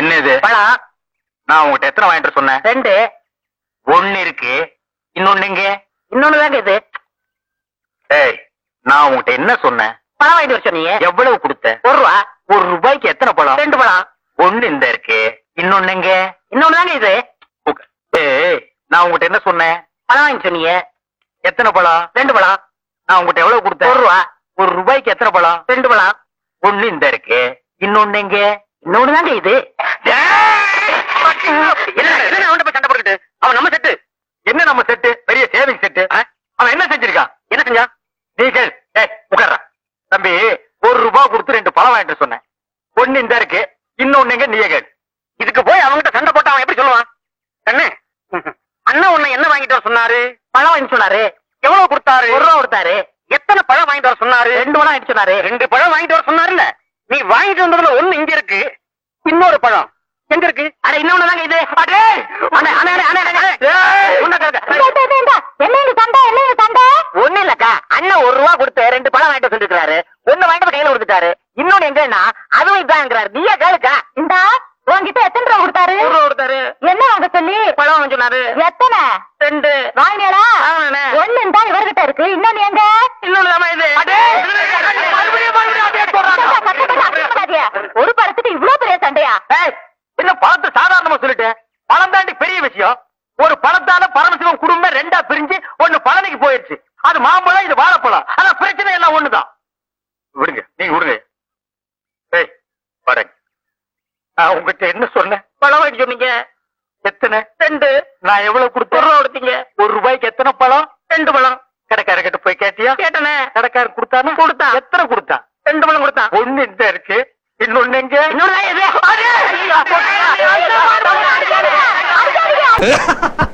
என்ன இது பழம் நான் உங்ககிட்ட எத்தனை வாங்கிட்டு வர சொன்னேன் ரெண்டு ஒண்ணு இருக்கு இன்னொன்னு எங்க இன்னொன்னு தாங்க இது ஏய் நான் உங்ககிட்ட என்ன சொன்னேன் பழம் வாங்கிட்டு வர சொன்னீங்க எவ்வளவு கொடுத்த ஒரு ரூபா ஒரு ரூபாய்க்கு எத்தனை பழம் ரெண்டு பழம் ஒண்ணு இந்த இருக்கு இன்னொன்னு எங்க இன்னொன்னு தாங்க இது உக்க- ஏய் நான் உங்ககிட்ட என்ன சொன்னேன் பழம் வாங்கி சொன்னீங்க எத்தனை பழம் ரெண்டு பழம் நான் உங்ககிட்ட எவ்வளவு கொடுத்தேன் ஒரு ரூபா ஒரு ரூபாய்க்கு எத்தனை பழம் ரெண்டு பழம் ஒண்ணு இந்த இருக்கு இன்னொன்னு எங்க இன்னொன்னு தாங்க இது என்ன என்ன அவன்கிட்ட போய் சண்டை போட்டுக்கிட்டு அவன் நம்ம செட்டு என்ன நம்ம செட்டு பெரிய சேவிங் செட்டு அவன் என்ன செஞ்சிருக்கான் என்ன செஞ்சான் நீ கேள் ஏய் உட்கார்றா தம்பி ஒரு ரூபாய் கொடுத்து ரெண்டு பழம் வாங்கிட்டு வர சொன்னேன் ஒண்ணு இந்த இருக்கு இன்னொன்னு எங்க நீயே கேள் இதுக்கு போய் அவன்கிட்ட சண்டை போட்டு அவன் எப்படி சொல்லுவான் கண்ணு அண்ணா உன்னை என்ன வாங்கிட்டு வர சொன்னாரு பழம் வாங்கி சொன்னாரு எவ்வளவு கொடுத்தாரு ஒரு ரூபா கொடுத்தாரு எத்தனை பழம் வாங்கிட்டு வர சொன்னாரு ரெண்டு பழம் வாங்கிட்டு சொன்னாரு ரெண்டு பழம் வாங்கிட்டு வர சொன்னாருல்ல நீ வாங்கிட்டு வந்ததுல ஒண்ணு இங்க இருக்கு இன்னொரு பழம் எங்க இருக்கு அட இன்னொன்னு தாங்க இது அடே! அண்ணே, அண்ணே, அண்ணே, அண்ணே, அண்ணே. ஏய், உன்னை கேட்க- என்னங்க சண்டை என்னங்க சண்டை ஒண்ணு இல்லக்கா அண்ணன் ஒரு ரூபா கொடுத்து ரெண்டு பழம் வாங்கிட்டு சொல்லிருக்காரு ஒண்ணு வாங்கிட்டு போய் கையில கொடுத்துட்டாரு இன்னொன்னு எங்கன்னா அதுவும் இதாங்கிறாரு நீயே கேளுக்கா இந்தா உன்கிட்ட எத்தனை ரூபா கொடுத்தாரு ஒரு ரூபா கொடுத்தாரு என்ன வாங்க சொல்லி பழம் வாங்க சொன்னாரு எத்தனை ரெண்டு வாங்கினீங்களா வாங்கினேனே. ஒண்ணு இந்தா இவர்கிட்ட இருக்கு இன்னொன்னு எங்க இன்னொன்னு தாமா இது அடே! மறுபடியும் மறுபடியும் அதே சொல்றாங்க. சத்தம் போட்டு அப்படி பண்ணாதீங்க. ஒரு படத்துக்கு இவ்வளவு பெரிய சண்டையா ஏய், என்ன பழத்தை சாதாரணமா சொல்லிட்டேன் பழம் தாண்டி பெரிய விஷயம் ஒரு பழத்தால பரமசிவம் குடும்பம் ரெண்டா பிரிஞ்சு ஒண்ணு பழனிக்கு போயிடுச்சு அது மாம்பழம் இது வாழைப்பழம் ஆனா பிரச்சனை எல்லாம் ஒண்ணுதான் விடுங்க நீங்க விடுங்க ஏய் படங்க நான் உங்ககிட்ட என்ன சொன்னேன் பழம் வாங்கி சொன்னீங்க எத்தனை ரெண்டு நான் எவ்வளவு கொடுத்தேன் ஒரு ரூபா கொடுத்தீங்க ஒரு ரூபாய்க்கு எத்தனை பழம் ரெண்டு பழம் கடைக்காரர்கிட்ட போய் கேட்டியா கேட்டனே கடைக்காரர் கொடுத்தானா கொடுத்தான். எத்தனை கொடுத்தான் ரெண்டு பழம் கொடுத்தான் ஒண்ணு இந்த இருக்கு இன்னொன்னு எங்க இன்னொன்னு தான் இது அடே! ஐயோ, போட்டுடா. அடிக்காதீங்க. அடிக்காதீங்க.